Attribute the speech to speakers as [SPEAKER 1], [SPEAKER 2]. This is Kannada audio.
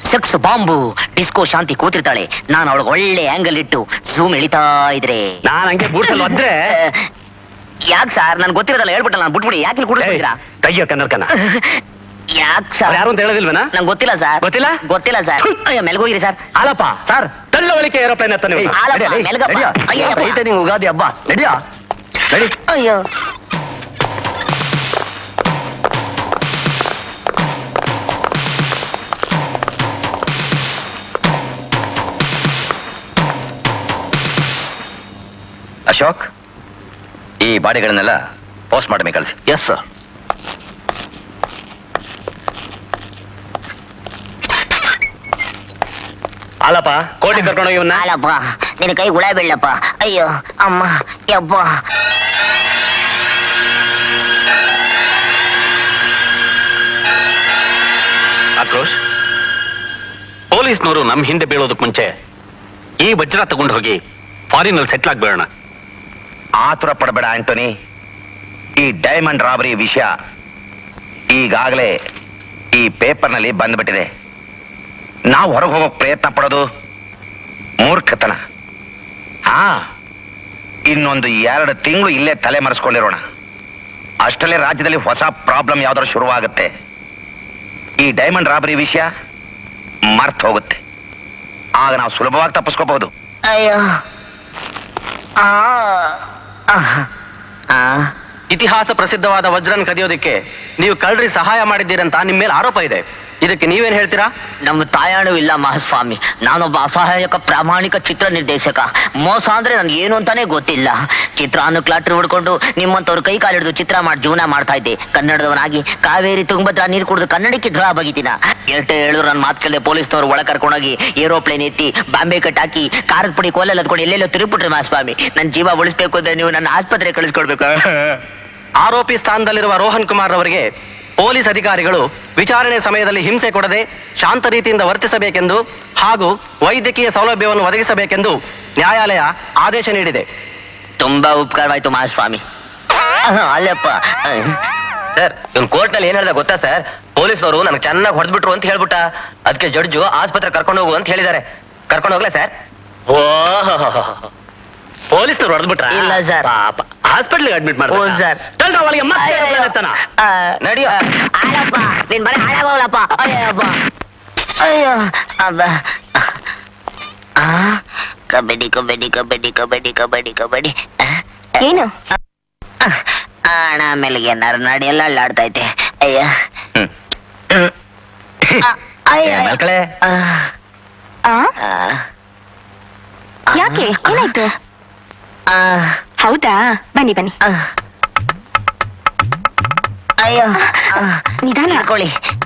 [SPEAKER 1] ಸೆಕ್ಸ್ ಬಾಂಬು ಡಿಸ್ಕೋ ಶಾಂತಿ ಕೂತಿರ್ತಾಳೆ ನಾನು ಅವಳಿಗೆ ಒಳ್ಳೆ ಆಂಗಲ್ ಇಟ್ಟು ಝೂಮ್ ಎಳಿತಾ ಇದ್ರೆ
[SPEAKER 2] ನಾನ್ ಹಂಗೆ ಬೂಟ್ಸಲ್ಲಿ ಒದ್ರೆ
[SPEAKER 1] ಯಾಕೆ ಸರ್ ನನ್ಗೆ ಗೊತ್ತಿರೋದಲ್ಲ ಹೇಳ್ಬಿಟ್ಟಲ್ಲ ನಾನು ಬಿಟ್ಬಿಡಿ ಯಾಕೆ ಇಲ್ಲಿ ಕೂಡಿಸ್ತೀರಾ
[SPEAKER 2] ತೆಗಿಯೋ ಕನ್ನಡಕನ
[SPEAKER 1] ಯಾಕೆ ಸರ್
[SPEAKER 2] ಯಾರು ಅಂತ ಹೇಳೋದಿಲ್ವೇನಾ
[SPEAKER 1] ನಂಗೆ ಗೊತ್ತಿಲ್ಲ ಸರ್
[SPEAKER 2] ಗೊತ್ತಿಲ್ಲ?
[SPEAKER 1] ಗೊತ್ತಿಲ್ಲ ಸರ್ ಅಯ್ಯೋ ಮೆಲ್ಗೋಗಿರಿ ಸರ್
[SPEAKER 2] ಅಲ್ಲಪ್ಪ ಸರ್ ತಳ್ಳವಳಿಕೆ ಏರೋಪ್ಲೇನ್ ಹತ್ತ ನೀವು
[SPEAKER 1] ಆಲಪ್ಪ, ಮೆಲ್ಗಪ್ಪ. ಅಯ್ಯಪ್ಪ.
[SPEAKER 3] ಐತೆ ನಿಂಗೆ ಉಗಾದಿ ಹಬ್ಬ ನಡಿಯಾ ನಡಿ
[SPEAKER 1] ಅಯ್ಯೋ
[SPEAKER 3] ಅಶೋಕ್ ಈ ಬಾಡಿಗಳನ್ನೆಲ್ಲ ಪೋಸ್ಟ್ ಮಾಡಿ ಕಳಿಸಿ
[SPEAKER 2] ಎಸ್ ಸರ್ ಅಲ್ಲಪ್ಪ ಕೋಟಿ ಕರ್ಕೊಂಡು ಇವನ್ನ
[SPEAKER 1] ಆಲಪ್ಪ ನಿನ್ನ ಕೈ ಗುಳ ಬೀಳಪ್ಪ ಅಯ್ಯೋ ಅಮ್ಮ ಯಬ್ಬ
[SPEAKER 2] ಆಕ್ರೋಶ್ ಪೊಲೀಸ್ನವರು ನಮ್ ಹಿಂದೆ ಬೀಳೋದಕ್ ಮುಂಚೆ ಈ ವಜ್ರ ತಗೊಂಡು ಹೋಗಿ ಫಾರಿನ್ ಅಲ್ಲಿ ಸೆಟ್ಲ್ ಆಗ್ಬೇಡ
[SPEAKER 3] ಆತುರ ಪಡಬೇಡ ಆಂಟೋನಿ ಈ ಡೈಮಂಡ್ ರಾಬರಿ ವಿಷಯ ಈಗಾಗಲೇ ಈ ಪೇಪರ್ನಲ್ಲಿ ಬಂದ್ಬಿಟ್ಟಿದೆ ನಾವು ಹೊರಗೆ ಹೋಗೋಕ್ ಪ್ರಯತ್ನ ಪಡೋದು ಮೂರ್ಖತನ ಹಾ ಇನ್ನೊಂದು ಎರಡು ತಿಂಗಳು ಇಲ್ಲೇ ತಲೆ ಮರೆಸ್ಕೊಂಡಿರೋಣ ಅಷ್ಟರಲ್ಲೇ ರಾಜ್ಯದಲ್ಲಿ ಹೊಸ ಪ್ರಾಬ್ಲಮ್ ಯಾವ್ದಾದ್ರು ಶುರುವಾಗುತ್ತೆ ಈ ಡೈಮಂಡ್ ರಾಬರಿ ವಿಷಯ ಮರ್ತ್ ಹೋಗುತ್ತೆ ಆಗ ನಾವು ಸುಲಭವಾಗಿ ತಪ್ಪಿಸ್ಕೋಬಹುದು
[SPEAKER 1] ಅಯ್ಯೋ ಆ ಆ ಆ
[SPEAKER 4] ಇತಿಹಾಸ ಪ್ರಸಿದ್ಧವಾದ ವಜ್ರನ್ ಕದಿಯೋದಕ್ಕೆ ನೀವು ಕಳ್ರಿ ಸಹಾಯ ಮಾಡಿದ್ದೀರಂತ ನಿಮ್ಮ ಮೇಲೆ ಆರೋಪ ಇದೆ ಇದಕ್ಕೆ ನೀವೇನ್ ಹೇಳ್ತೀರಾ
[SPEAKER 1] ನಮ್ಮ ತಾಯಾಣು ಇಲ್ಲ ಮಹಾಸ್ವಾಮಿ ನಾನೊಬ್ಬ ಅಸಹಾಯಕ ಪ್ರಾಮಾಣಿಕ ಚಿತ್ರ ನಿರ್ದೇಶಕ ಮೋಸ ಅಂದ್ರೆ ನನ್ಗೆ ಏನು ಅಂತಾನೆ ಗೊತ್ತಿಲ್ಲ ಚಿತ್ರ ಅನುಕ್ಲಾಟ್ರಿ ಹುಡ್ಕೊಂಡು ನಿಮ್ಮಂತವ್ರ ಕೈ ಕಾಲಿಡಿದು ಚಿತ್ರ ಮಾಡಿ ಜೀವನ ಮಾಡ್ತಾ ಇದ್ದೆ ಕನ್ನಡದವನಾಗಿ ಕಾವೇರಿ ತುಂಗಭದ್ರಾ ನೀರು ಕುಡಿದು ಕನ್ನಡಕ್ಕೆ ದ್ರೋಹ ಬಗಿತೀನ ಎಷ್ಟೇ ಹೇಳಿದ್ರು ನನ್ನ ಮಾತು ಕೇಳದೆ ಪೊಲೀಸ್ನವ್ರು ಒಳ ಕರ್ಕೊಂಡೋಗಿ ಏರೋಪ್ಲೇನ್ ಎತ್ತಿ ಬಾಂಬೆ ಕಟ್ ಹಾಕಿ ಕಾರದ ಪುಡಿ ಕೋಲಲ್ಲಿ ಹತ್ಕೊಂಡು ಎಲ್ಲೆಲ್ಲೋ ತಿರುಗ್ಬಿಟ್ರಿ ಮಹಾಸ್ವಾಮಿ ನನ್ನ ಜೀವ ಉಳಿಸ್ಬೇಕು ಅಂದ್ರೆ ನೀವು ನನ್ನ ಆಸ್ಪತ್ರೆ ಕಳಿಸ್ಕೊಡ್ಬೇಕು
[SPEAKER 4] ಆರೋಪಿ ಸ್ಥಾನದಲ್ಲಿರುವ ರೋಹನ್ ಕುಮಾರ್ ಅವರಿಗೆ ಪೊಲೀಸ್ ಅಧಿಕಾರಿಗಳು ವಿಚಾರಣೆ ಸಮಯದಲ್ಲಿ ಹಿಂಸೆ ಕೊಡದೆ ಶಾಂತ ರೀತಿಯಿಂದ ವರ್ತಿಸಬೇಕೆಂದು ಹಾಗೂ ವೈದ್ಯಕೀಯ ಸೌಲಭ್ಯವನ್ನು ಒದಗಿಸಬೇಕೆಂದು ನ್ಯಾಯಾಲಯ ಆದೇಶ ನೀಡಿದೆ
[SPEAKER 1] ತುಂಬಾ ಉಪಕಾರವಾಯ್ತು ಮಹಾಸ್ವಾಮಿ ಅಲ್ಲಪ್ಪ
[SPEAKER 5] ಸರ್ ಇವ್ನು ಕೋರ್ಟ್ ನಲ್ಲಿ ಏನ್ ಹೇಳ್ದ ಗೊತ್ತಾ ಸರ್ ಪೊಲೀಸ್ನವರು ನನಗೆ ಚೆನ್ನಾಗಿ ಹೊಡೆದ್ಬಿಟ್ರು ಅಂತ ಹೇಳ್ಬಿಟ್ಟ ಅದಕ್ಕೆ ಜಡ್ಜು ಆಸ್ಪತ್ರೆ ಕರ್ಕೊಂಡು ಹೋಗು ಅಂತ ಹೇಳಿದ್ದಾರೆ ಕರ್ಕೊಂಡು ಹೋಗ್ಲಾ ಸರ್
[SPEAKER 2] ಓ ಪೊಲೀಸ್ನವ್ರು ಹೊಡೆದ್ಬಿಟ್ರ
[SPEAKER 1] ಇಲ್ಲ sir.
[SPEAKER 2] ಪಾಪ ಹಾಸ್ಪಿಟ್ಲಿಗೆ ಅಡ್ಮಿಟ್
[SPEAKER 1] ಹ್ಞೂ
[SPEAKER 2] ಮಾಡ್ತಾರೆ
[SPEAKER 1] sir.
[SPEAKER 2] ತಳ್ಳ ಅವಳಿಗೆ ಮತ್ತೆ aeroplane ಹತ್ತನ.
[SPEAKER 5] ನಡಿಯೋ.
[SPEAKER 1] ಹಾಳಪ್ಪ ನೀನ್ ಬರೀ ಹಾಳಾಗೋಲಪ್ಪ ಅಯ್ಯಪ್ಪ ಅಯ್ಯೋ ಅಬ್ಬ ಆ, ಕಬಡ್ಡಿ ಕಬಡ್ಡಿ ಕಬಡ್ಡಿ ಕಬಡ್ಡಿ ಕಬಡ್ಡಿ ಕಬಡ್ಡಿ
[SPEAKER 6] ಏನು
[SPEAKER 1] ಹಣ ಮೇಲೆಗೆ ನರನಾಡಿ ಎಲ್ಲ ಅಳ್ಳಾಡ್ತೈತೆ ಅಯ್ಯ
[SPEAKER 3] ಹ್ಮ್.
[SPEAKER 1] ಆ, ಅಯ್ಯ.
[SPEAKER 3] ಏ, ಮಲ್ಕಳೆ.
[SPEAKER 1] ಆ,
[SPEAKER 6] ಆ
[SPEAKER 1] ಆ,
[SPEAKER 6] ಯಾಕೆ ಏನಾಯ್ತು
[SPEAKER 1] ಆ,
[SPEAKER 6] ಹೌದಾ ಬನ್ನಿ ಬನ್ನಿ
[SPEAKER 1] ಆ. ಅಯ್ಯೋ ಆ,
[SPEAKER 6] ನಿಧಾನ
[SPEAKER 1] ಹಿಡ್ಕೊಳ್ಳಿ